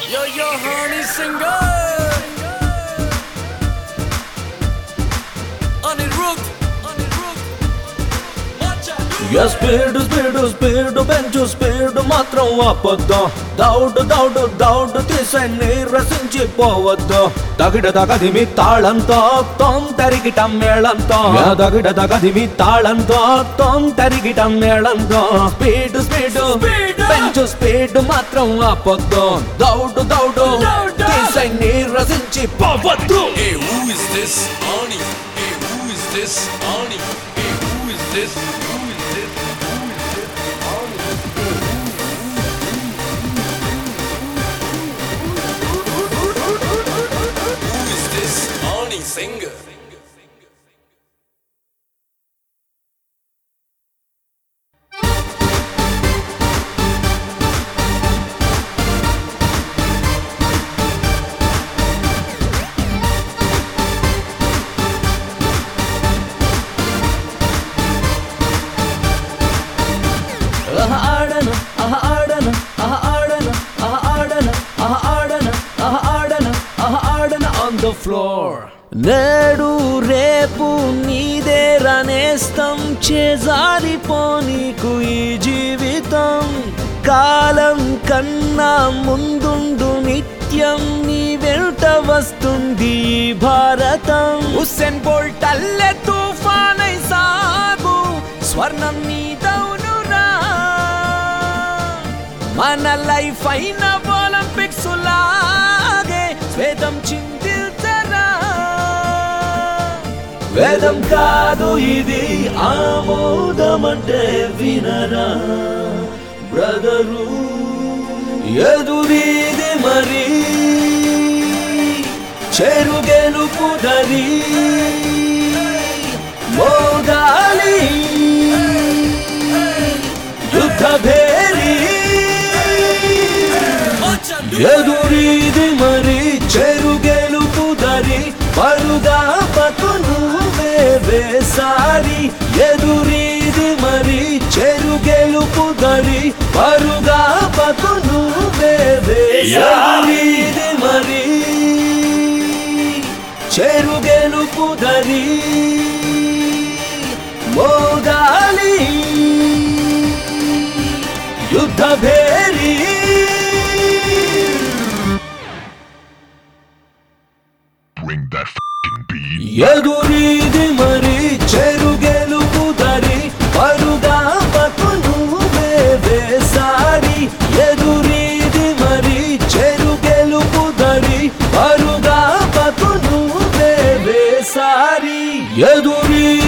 Yo, yo, honey singer. Anirudh. Anirudh. Macha. Speed speed speed bench speed మాత్రం ఆపొద్దు దౌడు దౌడు దౌడు తీసే నీరసించి పోవద్దు తగిడ తగదిమి తాళంతో తోం తరిగిటం మేళంతో తగిడ తగదిమి తాళంతో తోం తరిగిటం మేళంతో speed speed Speed. Bench speed మాత్రం ఆపొద్దు దౌడు దౌడు దౌడు. తీసే నీరసించి పోవద్దు Hey, who is this? Ani. Hey, who is this? Ani. Hey, who is this? Who is this? Who is this? Ani singer. ఆహా ఆడన ఆహా ఆడన ఆహా ఆడన ఆహా ఆడన ఆహా ఆడన ఆహా ఆడన ఆహా ఆడన ఆన్ ద ఫ్లోర్ నేడు రేపు నీదే రనేస్తం చేజారిపోనీకు ఈ జీవితం కాలం కన్నా ముందుండు నిత్యం నీ వెంట వస్తుంది ఈ భారతం హుస్సేన్ బోల్ట్ అల్లె తుఫానై సాగు స్వర్ణం నీదవునురా మన లైఫ్ అయిన ఒలింపిక్స్ లాగే స్వేదం చిందిల్చరా వేదం కాదు ఇది ఆమోదమంటే వినరా బ్రదరు ఎదురీది మరి చెరు గెలుపు దరి మోదాలి యుద్ధ భేరీ Macha. ఎదురీది మరి చెరు గెలుపు దరి పరుగా పతును వేసారి ఎదురీది మరి చెరు గెలుపు దరి పరుగా పతును ఎదురీది మరి చెరు గెలుపు దరి మోగాలి యుద్ధ భేరీ Bring that f***ing beat. ఎదురీది మరి చెరు గెలుపు దరి పరుగా పతును వేసారి ఎదురీది మరి చెరు గెలుపు దరి పరుగా పతును వేసారి ఎదురీ